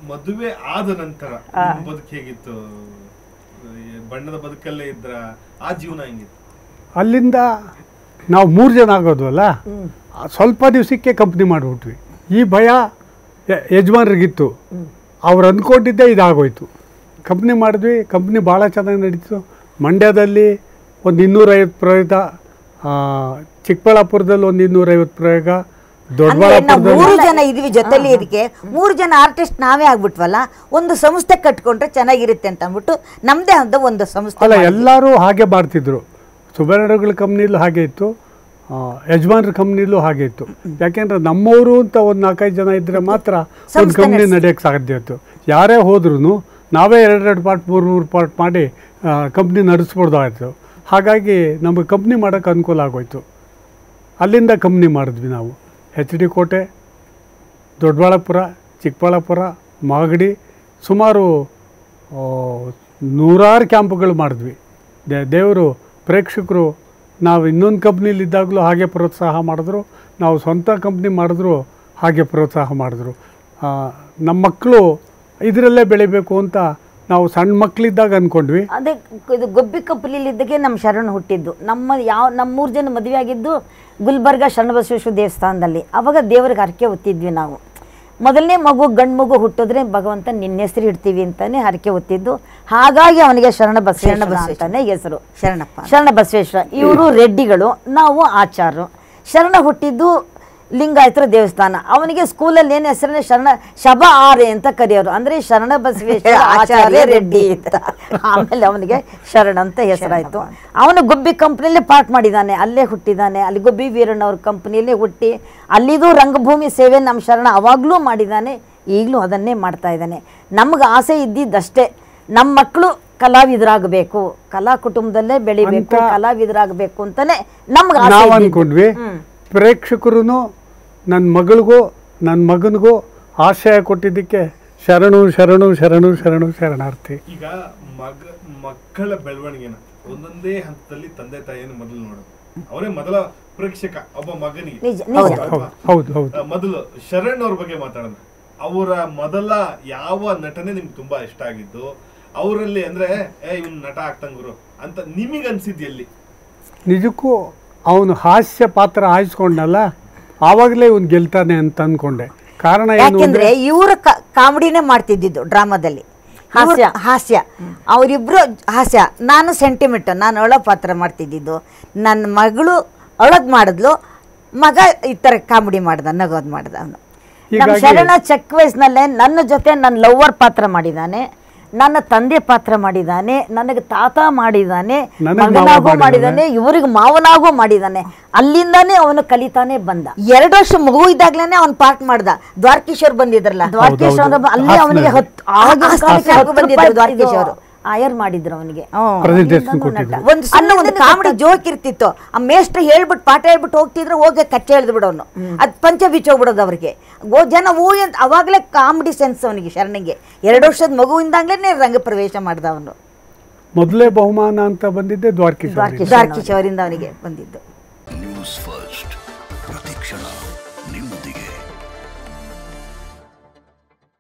ಮದುವೆ ಆದ ನಂತರ ನಿಮ್ ಬದುಕು ಹೇಗಿತ್ತು ಈ ಬಣ್ಣದ ಬದುಕಲ್ಲೇ ಇದ್ರ ಆ ಜೀವನ ಹೆಂಗಿತ್ತು ಅಲ್ಲಿಂದ ನಾವು ಮೂರು ಜನ ಆಗೋದ್ವಲ್ಲ ಆ ಸ್ವಲ್ಪ ದಿವಸಕ್ಕೆ ಕಂಪ್ನಿ ಮಾಡಿಬಿಟ್ವಿ ಈ ಭಯ ಯ- ಯಜಮಾನ್ರಿಗಿತ್ತು ಅವ್ರು ಅಂದ್ಕೊಂಡಿದ್ದೇ ಇದಾಗೋಯ್ತು ಕಂಪ್ನಿ ಮಾಡಿದ್ವಿ ಕಂಪ್ನಿ ಭಾಳ ಚೆನ್ನಾಗಿ ನಡೀತು ಮಂಡ್ಯದಲ್ಲಿ ಒಂದು ಇನ್ನೂರೈವತ್ತು ಪ್ರಯೋಗ ಆ, ಚಿಕ್ಕಬಳ್ಳಾಪುರದಲ್ಲಿ ಒಂದು ಇನ್ನೂರೈವತ್ತು ಪ್ರಯೋಗ ಅಂದ್ರೆ ನಾವು ದೊಡ್ಡಬಳ್ಳಾಪುರದಲ್ಲಿ ಮೂರು ಜನ ಇದೀವಿ ಜೊತೆಲಿ ಇದಕ್ಕೆ ಮೂರು ಜನ ಆರ್ಟಿಸ್ಟ್ ನಾವೇ ಆಗ್ಬಿಟ್ವಲ್ಲ ಒಂದು ಸಂಸ್ಥೆ ಕಟ್ಕೊಂಡ್ರೆ ಚೆನ್ನಾಗಿರುತ್ತೆ ಅಂತ ಅಂದ್ಬಿಟ್ಟು ನಮ್ದೇ ಆದ ಒಂದು ಸಂಸ್ಥೆ ಅಲ್ಲ ಮಾಡಿದ್ವಿ. ಎಲ್ಲರೂ ಹಾಗೆ ಮಾಡ್ತಿದ್ರು ಸುಬರ್ಣಗಳ ಕಂಪ್ನಿಲೂ ಹಾಗೆ ಇತ್ತು ಆ, ಯಜಮಾನ್ರ ಕಂಪ್ನಿಲೂ ಹಾಗೆ ಇತ್ತು ಯಾಕೆಂದ್ರೆ ನಮ್ಮವರು ಅಂತ ಒಂದು ನಾಲ್ಕೈದು ಜನ ಇದ್ದರೆ ಮಾತ್ರ ಒಂದು ಸಂಸ್ಥೆ ಕಂಪ್ನಿ ನಡೆಸಿ. ನಡೆಯೋಕ್ಕೆ ಸಾಧ್ಯ ಇತ್ತು ಯಾರೇ ಹೋದ್ರೂ ನಾವೇ ಎರಡೆರಡು ಪಾರ್ಟ್ ಮೂರು ಮೂರು ಪಾರ್ಟ್ ಮಾಡಿ ಕಂಪ್ನಿ ನಡೆಸ್ಬೋದಾಯಿತು ಹಾಗಾಗಿ ನಮಗೆ ಕಂಪ್ನಿ ಮಾಡೋಕ್ಕೆ ಅನುಕೂಲ ಆಗೋಯ್ತು ಅಲ್ಲಿಂದ ಕಂಪ್ನಿ ಮಾಡಿದ್ವಿ ನಾವು ಎಚ್ ಡಿ ಕೋಟೆ ದೊಡ್ಡಬಳ್ಳಾಪುರ ಚಿಕ್ಕಬಳ್ಳಾಪುರ ಮಾಗಡಿ ಸುಮಾರು ಆ, ನೂರಾರು ಕ್ಯಾಂಪ್ಗಳು ಮಾಡಿದ್ವಿ ದೇ ದೇವರು ಪ್ರೇಕ್ಷಕರು ನಾವು ಇನ್ನೊಂದು ಕಂಪ್ನಿಲಿದ್ದಾಗಲೂ ಹಾಗೆ ಪ್ರೋತ್ಸಾಹ ಮಾಡಿದ್ರು ನಾವು ಸ್ವಂತ ಕಂಪ್ನಿ ಮಾಡಿದ್ರು ಹಾಗೆ ಪ್ರೋತ್ಸಾಹ ಮಾಡಿದ್ರು ಆ, ನಮ್ಮ ಮಕ್ಕಳು ಇದರಲ್ಲೇ ಬೆಳಿಬೇಕು ಅಂತ ನಾವು ಸಣ್ಣ ಮಕ್ಕಳಿದ್ದಾಗ ಅಂದ್ಕೊಂಡ್ವಿ ಅದೇ ಇದು ಗೊಬ್ಬಿ ಕಪ್ಪಲಿದ್ದಾಗ ನಮ್ಮ ಶರಣ ಹುಟ್ಟಿದ್ದು ನಮ್ಮ ಯಾವ ನಮ್ಮ ಮೂರು ಜನ ಮದುವೆ ಆಗಿದ್ದು ಗುಲ್ಬರ್ಗ ಶರಣಬಸವೇಶ್ವರ ದೇವಸ್ಥಾನದಲ್ಲಿ ಅವಾಗ ದೇವ್ರಿಗೆ ಹರಕೆ ಹೊತ್ತಿದ್ವಿ ನಾವು ಮೊದಲನೇ ಮಗು ಗಂಡು ಮಗು ಹುಟ್ಟಿದ್ರೆ ಭಗವಂತ ನಿನ್ನ ಹೆಸರು ಇಡ್ತೀವಿ ಅಂತಾನೆ ಹರಕೆ ಹೊತ್ತಿದ್ದು ಹಾಗಾಗಿ ಅವನಿಗೆ ಶರಣ ಬಸವೇಶ್ವರ ಅಂತಾನೆ ಹೆಸರು ಶರಣಪ್ಪ ಶರಣ ಬಸವೇಶ್ವರ ಇವರು ರೆಡ್ಡಿಗಳು ನಾವು ಆಚಾರ್ರು ಶರಣ ಹುಟ್ಟಿದ್ದು ಲಿಂಗಾಯತರ ದೇವಸ್ಥಾನ ಅವನಿಗೆ ಸ್ಕೂಲಲ್ಲಿ ಏನು ಹೆಸರನ್ನ ಶರಣ ಶಬ ಆರೆ ಅಂತ ಕರೆಯೋರು ಅಂದ್ರೆ ಶರಣ ಬಸವೇಶ್ವರ ಆಚಾರ್ಯ ರೆಡ್ಡಿ ಅಂತ ಆಮೇಲೆ ಅವನಿಗೆ ಶರಣ ಅಂತ ಹೆಸರಾಯ್ತು ಅವನು ಗುಬ್ಬಿ ಕಂಪ್ನಿಯಲ್ಲೇ ಪಾಠ ಮಾಡಿದ್ದಾನೆ ಅಲ್ಲೇ ಹುಟ್ಟಿದ್ದಾನೆ ಅಲ್ಲಿ ಗುಬ್ಬಿ ವೀರಣ್ಣವ್ರ ಕಂಪ್ನಿಯಲ್ಲೇ ಹುಟ್ಟಿ ಅಲ್ಲಿದು ರಂಗಭೂಮಿ ಸೇವೆ ನಮ್ಮ ಶರಣ ಅವಾಗಲೂ ಮಾಡಿದ್ದಾನೆ ಈಗಲೂ ಅದನ್ನೇ ಮಾಡ್ತಾ ಇದ್ದಾನೆ ನಮ್ಗೆ ಆಸೆ ಇದ್ದಿದ್ದಷ್ಟೇ ನಮ್ಮ ಮಕ್ಕಳು ಕಲಾವಿದರಾಗಬೇಕು ಕಲಾ ಕುಟುಂಬದಲ್ಲೇ ಬೆಳಿಬೇಕು ಅಂತ- ಕಲಾವಿದರಾಗಬೇಕು ಅಂತಾನೆ ನಮ್ಗೆ ಆಸೆ ನಾವು ಇದ್ದಿದ್ದು. ಅಂದ್ಕೊಂಡ್ವಿ ಹ್ಮ್. ಪ್ರೇಕ್ಷಕರು ನನ್ನ ಮಗಳಿಗೂ ನನ್ನ ಮಗನಿಗೂ ಆಶಯ ಕೊಟ್ಟಿದ್ದಕ್ಕೆ ಶರಣು ಶರಣು ಶರಣು ಶರಣು ಶರಣಾರ್ಥಿ ಈಗ ಮಗ ಮಕ್ಕಳ ಬೆಳವಣಿಗೆನ ಒಂದೊಂದೇ ಹಂತದಲ್ಲಿ ತಂದೆ ತಾಯಿಯನ್ನು ಮೊದಲು ನೋಡೋದು ಅವರೇ ಮೊದಲ ಪ್ರೇಕ್ಷಕ ಒಬ್ಬ ಮಗನಿಗೆ ನಿಜ ನಿಜ ಅಲ್ವಾ? ಹೌದು ಹೌದು ಆ, ಮೊದಲು ಶರಣ್ ಅವ್ರ ಬಗ್ಗೆ ಮಾತಾಡೋಣ ಅವರ ಮೊದಲ ಯಾವ ನಟನೆ ನಿಮ್ಗೆ ತುಂಬಾ ಇಷ್ಟ ಆಗಿದ್ದು ಅವರಲ್ಲಿ ಅಂದ್ರೆ ಏ ಇವ್ನು ನಟ ಆಗ್ತಂಗುರು ಅಂತ ನಿಮಗೆ ಅನ್ಸಿದ್ ಎಲ್ಲಿ ನಿಜಕ್ಕೂ ಅವನು ಹಾಸ್ಯ ಪಾತ್ರ ಆಯ್ಸ್ಕೊಂಡಲ್ಲ ಆವಾಗಲೇ ಇವನು ಗೆಲ್ತಾನೆ ಅಂತ ಅಂದ್ಕೊಂಡೆ ಕಾರಣ ಏನು ಯಾಕೆಂದ್ರೆ ಅಂದರೆ ಇವರು ಕಾಮಿಡಿನೇ ಮಾಡ್ತಿದ್ದಿದ್ದು ಡ್ರಾಮಾದಲ್ಲಿ ಹಾಸ್ಯ. ಇವ್ರು ಹಾಸ್ಯ ಅವರಿಬ್ರು ಹಾಸ್ಯ ನಾನು ಸೆಂಟಿಮೆಂಟ್ ನಾನು ಅಳೋ ಪಾತ್ರ ಮಾಡ್ತಿದ್ದಿದ್ದು ನನ್ನ ಮಗಳು ಅಳೋದ್ ಮಾಡಿದ್ಲು ಮಗ ಈ ಥರ ಕಾಮಿಡಿ ಮಾಡ್ದ ನಗೋದ್ ಮಾಡ್ದ ಅವನು ನಮ್ಮ ಹೀಗಾಗಿ ಶರಣ ಚೆಕ್ ವಯಸ್ಸಿನಲ್ಲೇ ನನ್ನ ಜೊತೆ ನನ್ನ ಲವ್ವರ್ ಪಾತ್ರ ಮಾಡಿದ್ದಾನೆ ನನ್ನ ತಂದೆ ಪಾತ್ರ ಮಾಡಿದ್ದಾನೆ ನನಗೆ ತಾತ ಮಾಡಿದ್ದಾನೆ ನನಗೆ ಮಾವ ಮಗನಾಗೂ ಮಾಡಿದ್ದಾನೆ. ಮಾಡಿದ್ದಾನೆ ಇವರಿಗೆ ಮಾವನಾಗೂ ಮಾಡಿದ್ದಾನೆ ಅಲ್ಲಿಂದಾನೇ ಅವನು ಕಲಿತಾನೆ ಬಂದ ಎರಡು ವರ್ಷ ಮಗು ಇದ್ದಾಗ್ಲೇನೆ ಅವ್ನ್ ಪಾರ್ಟ್ ಮಾಡ್ದ ದ್ವಾರಕೀಶವ್ರು ಬಂದಿದ್ರಲ್ಲ ದ್ವಾರಕೀಶ್ ಹೌದು. ಅವ್ರ ಅಲ್ಲಿ ಹಾಸನಲ್ಲಿ. ಅವನಿಗೆ ಹತ್ತು ಆಗಿನ ಆಗಿನ ಕಾಲಕ್ಕೆ ಕಾಲಕ್ಕೆ ಯಾಕೋ ಹತ್ತು ಬಂದಿದ್ರು ರೂಪಾಯಿ ದ್ವಾರಕೀಶ್ ಅವರು. ಆಯರ್ ಮಾಡಿದ್ರು ಅವನಿಗೆ ಪ್ರೆಸೆಂಟೇಷನ್ ಕೊಟ್ಟಿದ್ರು ಒಂದು ಸಣ್ಣ ಒಂದು ಕಾಮಿಡಿ ಜೋಕ್ ಇರ್ತಿತ್ತು ಆ ಮೇಷ್ಟ್ರ ಹೇಳ್ಬಿಟ್ಟು ಪಾಠ ಹೇಳ್ಬಿಟ್ಟು ಹೋಗ್ತಿದ್ರೆ ಹೋಗಿ ಕಚ್ಚೆ ಎಳ್ದು ಬಿಡೋನು ಅದ್ ಪಂಚ ಬಿಚ್ಚೋಗ್ಬಿಡೋದು ಅವ್ರಿಗೆ ಓ ಜನ ಓ ಅಂತ ಅವಾಗಲೇ ಕಾಮಿಡಿ ಸೆನ್ಸ್ ಅವನಿಗೆ ಶರಣಿಗೆ ಎರಡು ವರ್ಷದ ಮಗುವಿಂದಾಗ್ಲೇ ರಂಗ ಪ್ರವೇಶ ಮಾಡ್ದ ಅವನು ಮೊದಲೇ ಬಹುಮಾನ ಅಂತ ಬಂದಿದ್ದೆ ದ್ವಾರಕೀಶ್ ಅವರಿಗೆ. ದ್ವಾರಕೀಶ್ ದ್ವಾರಕೀಶ್ ಅವರಿಂದ ಅವನಿಗೆ ಬಂದಿದ್ದು ನ್ಯೂಸ್ ಫಸ್ಟ್ ಪ್ರತಿಕ್ಷಣ